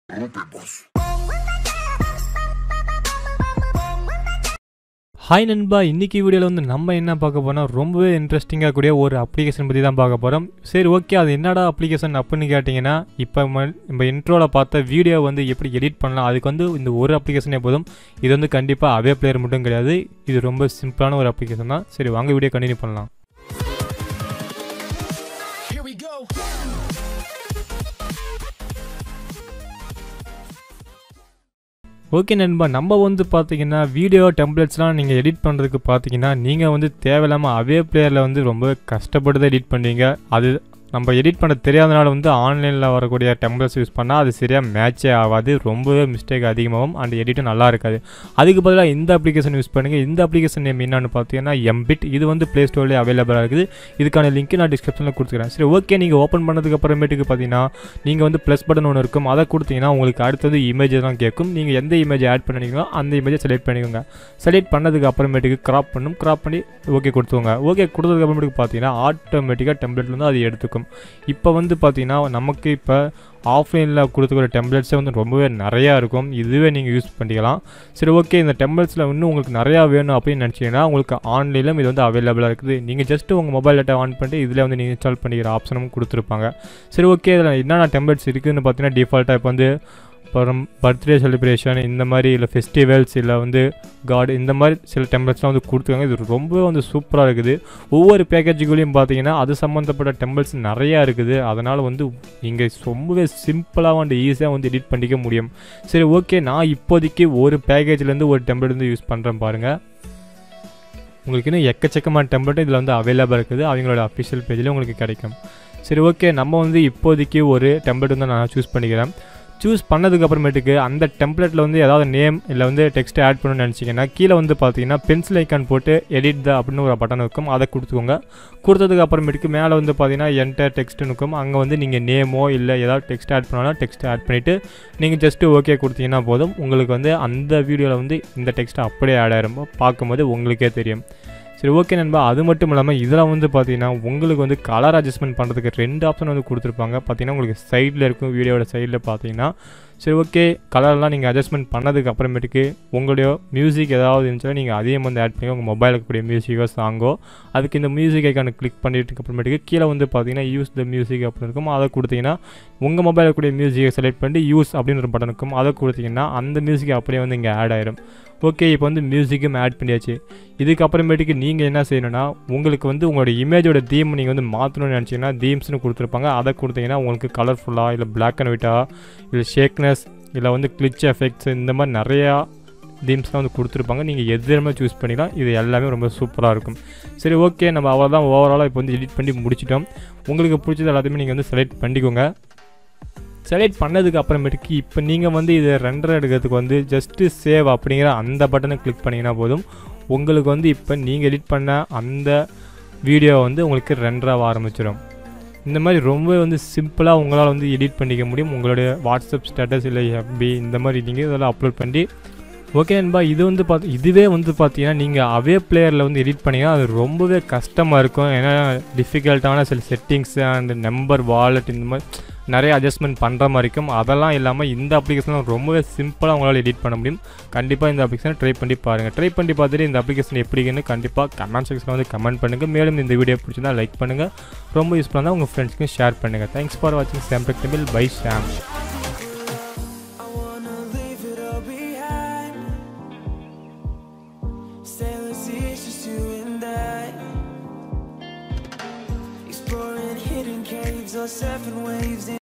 Hi நண்பா இன்னைக்கு வீடியோவில் வந்து நம்ம என்ன பார்க்க போனால் ரொம்பவே இன்ட்ரெஸ்டிங்காக கூடிய ஒரு அப்ளிகேஷன் பற்றி தான் பார்க்க போகிறோம் சரி ஓகே அது என்னடா அப்ளிகேஷன் அப்படின்னு கேட்டிங்கன்னா இப்போ ம- நம்ம இன்ட்ரோவில் பார்த்த வீடியோ வந்து எப்படி எடிட் பண்ணலாம் அதுக்கு வந்து இந்த ஒரு அப்ளிகேஷனே போதும் இது வந்து கண்டிப்பாக அவே பிளேயர் மட்டும் கிடையாது இது ரொம்ப சிம்பிளான ஒரு அப்ளிகேஷன் தான் சரி வாங்க வீடியோ கண்டினியூ பண்ணலாம் Here we go. ஓகே நண்பா நம்ம வந்து பார்த்தீங்கன்னா வீடியோ டெம்ப்ளேட்ஸ்லாம் நீங்கள் எடிட் பண்ணுறதுக்கு பார்த்தீங்கன்னா நீங்கள் வந்து தேவையில்லாமல் அவே பிளேயரில் வந்து ரொம்ப கஷ்டப்பட்டு தான் எடிட் பண்ணுவீங்க அது நம்ம எடிட் பண்ண தெரியாதனால வந்து ஆன்லைனில் வரக்கூடிய டெம்ப்ளேட்ஸ் யூஸ் பண்ணால் அது சரியாக மேட்சே ஆகாது ரொம்பவே மிஸ்டேக் அதிகமாகும் அண்ட் எடிட்டும் நல்லா இருக்காது அதுக்கு பதிலாக இந்த அப்ளிகேஷன் யூஸ் பண்ணுங்கள் இந்த அப்ளிகேஷன் நேம் என்னன்னு பார்த்தீங்கன்னா எம்பிட் இது வந்து ப்ளே ஸ்டோர்லேயே அவைலபிளாக இருக்குது இதுக்கான லிங்க் நான் டிஸ்கிரிப்ஷனில் கொடுத்துக்கிறேன் சரி ஓகே நீங்கள் ஓப்பன் பண்ணதுக்கு அப்புறமேட்டுக்கு பார்த்தீங்கன்னா நீங்கள் வந்து ப்ளஸ் பட்டன் ஒன்று இருக்கும் அதை கொடுத்தீங்கன்னா உங்களுக்கு அடுத்தது இமேஜ் தான் கேட்கும் நீங்கள் எந்த இமேஜ் ஆட் பண்ணிங்களோ அந்த இமேஜை செலக்ட் பண்ணிக்கோங்க செலக்ட் பண்ணதுக்கு அப்புறமேட்டுக்கு கிராப் பண்ணும் கிராப் பண்ணி ஓகே கொடுத்துக்கோங்க ஓகே கொடுத்ததுக்கு அப்புறமேட்டுக்கு பார்த்தீங்கன்னா ஆட்டோமேட்டிக்காக டெம்ப்ளேட்ல வந்து அது எடுத்துக்கும் இப்போ வந்து பார்த்தீங்கன்னா நமக்கு இப்போ ஆஃப்லைனில் கொடுத்துக்கிற டெம்ப்ளேட்ஸே வந்து ரொம்பவே நிறையா இருக்கும் இதுவே நீங்கள் யூஸ் பண்ணிக்கலாம் சரி ஓகே இந்த டெம்ப்ளேட்ஸில் இன்னும் உங்களுக்கு நிறையா வேணும் அப்படின்னு நினச்சிங்கன்னா உங்களுக்கு ஆன்லைனிலும் இது வந்து அவைலபிளாக இருக்குது நீங்கள் ஜஸ்ட்டு உங்கள் மொபைல் டேட்டா ஆன் பண்ணிட்டு இதில் வந்து நீங்கள் இன்ஸ்டால் பண்ணிக்கிற ஆப்ஷனும் கொடுத்துருப்பாங்க சரி ஓகே இதில் என்னென்ன டெம்ப்ளேட்ஸ் இருக்குதுன்னு பார்த்தீங்கன்னா டிஃபால்ட்டாக இப்போ வந்து அப்புறம் பர்த்டே செலிப்ரேஷன் இந்த மாதிரி இல்லை ஃபெஸ்டிவல்ஸ் இல்லை வந்து காட் இந்த மாதிரி சில டெம்பிள்ஸ்லாம் வந்து கொடுத்துருக்காங்க இது ரொம்ப வந்து சூப்பராக இருக்குது ஒவ்வொரு பேக்கேஜுக்குள்ளேயும் பார்த்தீங்கன்னா அது சம்மந்தப்பட்ட டெம்பிள்ஸ் நிறையா இருக்குது அதனால் வந்து நீங்கள் ரொம்பவே சிம்பிளாக வந்து ஈஸியாக வந்து எடிட் பண்ணிக்க முடியும் சரி ஓகே நான் இப்போதைக்கு ஒரு பேக்கேஜ்லேருந்து ஒரு டெம்பிள் வந்து யூஸ் பண்ணுறேன் பாருங்கள் உங்களுக்கு இன்னும் எக்கச்சக்கமான டெம்ப்ளேட் இதில் வந்து அவைலபிளாக இருக்குது அவங்களோட அஃபிஷியல் பேஜில் உங்களுக்கு கிடைக்கும் சரி ஓகே நம்ம வந்து இப்போதைக்கு ஒரு டெம்ப்ளேட் வந்து நான் சூஸ் பண்ணிக்கிறேன் சூஸ் பண்ணதுக்கு அப்புறமேட்டுக்கு அந்த டெம்ப்ளேட்டில் வந்து ஏதாவது நேம் இல்லை வந்து டெக்ஸ்ட் ஆட் பண்ணணும்னு நினச்சிங்கன்னா கீழே வந்து பார்த்தீங்கன்னா பென்சில் ஐக்கான் போட்டு எடிட் த அப்படின்னு ஒரு பட்டன் இருக்கும் அதை கொடுத்துக்கோங்க கொடுத்ததுக்கு அப்புறமேட்டுக்கு மேலே வந்து பார்த்தீங்கன்னா என்டர் டெக்ஸ்ட்னு இருக்கும் அங்கே வந்து நீங்கள் நேமோ இல்லை ஏதாவது டெக்ஸ்ட் ஆட் பண்ணாலும் டெக்ஸ்ட் ஆட் பண்ணிவிட்டு நீங்கள் ஜஸ்ட்டு ஓகே கொடுத்தீங்கன்னா போதும் உங்களுக்கு வந்து அந்த வீடியோவில் வந்து இந்த டெக்ஸ்ட் அப்படியே ஆட் ஆயிரும் பார்க்கும்போது உங்களுக்கே தெரியும் சரி ஓகே நண்பா அது மட்டும் இல்லாமல் இதில் வந்து பார்த்தீங்கன்னா உங்களுக்கு வந்து கலர் அட்ஜஸ்ட்மெண்ட் பண்ணுறதுக்கு ரெண்டு ஆப்ஷன் வந்து கொடுத்துருப்பாங்க பார்த்தீங்கன்னா உங்களுக்கு சைடில் இருக்கும் வீடியோட சைடில் பார்த்தீங்கன்னா சரி ஓகே கலர்லாம் நீங்கள் அட்ஜஸ்ட்மெண்ட் பண்ணதுக்கு அப்புறமேட்டுக்கு உங்களுடைய மியூசிக் ஏதாவது இருந்துச்சுன்னா நீங்கள் அதையும் வந்து ஆட் பண்ணி உங்கள் மொபைலுக்கு கூடிய மியூசிக்கோ சாங்கோ அதுக்கு இந்த மியூசிக் ஐக்கான கிளிக் பண்ணிட்டு அப்புறமேட்டுக்கு கீழே வந்து பார்த்தீங்கன்னா யூஸ் த மியூசிக் அப்படின்னு இருக்கும் அதை கொடுத்தீங்கன்னா உங்கள் மொபைலுக்கு கூடிய மியூசிக்கை செலக்ட் பண்ணி யூஸ் அப்படின்னு ஒரு பட்டன் இருக்கும் அதை கொடுத்தீங்கன்னா அந்த மியூசிக் அப்படியே வந்து இங்கே ஆட் ஆயிரும் ஓகே இப்போ வந்து மியூசிக்கும் ஆட் பண்ணியாச்சு இதுக்கப்புறமேட்டுக்கு நீங்கள் என்ன செய்யணும்னா உங்களுக்கு வந்து உங்களோட இமேஜோட தீம் நீங்கள் வந்து மாற்றணும்னு நினச்சிங்கன்னா தீம்ஸ்னு கொடுத்துருப்பாங்க அதை கொடுத்தீங்கன்னா உங்களுக்கு கலர்ஃபுல்லாக இல்லை பிளாக் அண்ட் ஒயிட்டாக இல்லை ஷேக்னஸ் இல்லை வந்து கிளிச் எஃபெக்ட்ஸ் இந்த மாதிரி நிறையா தீம்ஸ்லாம் வந்து கொடுத்துருப்பாங்க நீங்கள் எதுவுமே சூஸ் பண்ணிக்கலாம் இது எல்லாமே ரொம்ப சூப்பராக இருக்கும் சரி ஓகே நம்ம அவ்வளோதான் ஓவராலாக இப்போ வந்து எடிட் பண்ணி முடிச்சிட்டோம் உங்களுக்கு பிடிச்சது எல்லாத்தையுமே நீங்கள் வந்து செலக்ட் பண்ணிக்கோங்க செலக்ட் பண்ணதுக்கு அப்புறமேட்டுக்கு இப்போ நீங்கள் வந்து இதை ரெண்டரை எடுக்கிறதுக்கு வந்து ஜஸ்ட்டு சேவ் அப்படிங்கிற அந்த பட்டனை கிளிக் பண்ணிங்கன்னா போதும் உங்களுக்கு வந்து இப்போ நீங்கள் எடிட் பண்ண அந்த வீடியோ வந்து உங்களுக்கு ரெண்டராக ஆரம்பிச்சிடும் இந்த மாதிரி ரொம்ப வந்து சிம்பிளாக உங்களால் வந்து எடிட் பண்ணிக்க முடியும் உங்களுடைய வாட்ஸ்அப் ஸ்டேட்டஸ் இல்லை எஃபி இந்த மாதிரி நீங்கள் இதெல்லாம் அப்லோட் பண்ணி ஓகே நண்பா இது வந்து பார்த்து இதுவே வந்து பார்த்தீங்கன்னா நீங்கள் அவே பிளேயரில் வந்து எடிட் பண்ணிங்கன்னா அது ரொம்பவே கஷ்டமாக இருக்கும் ஏன்னா டிஃபிகல்ட்டான சில செட்டிங்ஸ் அண்ட் நம்பர் வாலெட் இந்த மாதிரி நிறைய அட்ஜஸ்ட்மெண்ட் பண்ணுற மாதிரி இருக்கும் அதெல்லாம் இல்லாமல் இந்த அப்ளிகேஷன் ரொம்பவே சிம்பிளாக உங்களால் எடிட் பண்ண முடியும் கண்டிப்பாக இந்த அப்ளிகேஷனை ட்ரை பண்ணி பாருங்கள் ட்ரை பண்ணி பார்த்துட்டு இந்த அப்ளிகேஷன் எப்படின்னு கண்டிப்பாக கமெண்ட் செக்ஷனில் வந்து கமெண்ட் பண்ணுங்கள் மேலும் இந்த வீடியோ பிடிச்சிருந்தா லைக் பண்ணுங்கள் ரொம்ப யூஸ்ஃபுல்லாக இருந்தால் உங்கள் ஃப்ரெண்ட்ஸ்க்கும் ஷேர் பண்ணுங்கள் தேங்க்ஸ் ஃபார் வாட்சிங் சாம்பிக் Tamil by Sham I wanna leave it all behind. Sailor seas, just you and I. Exploring hidden caves or surfing waves.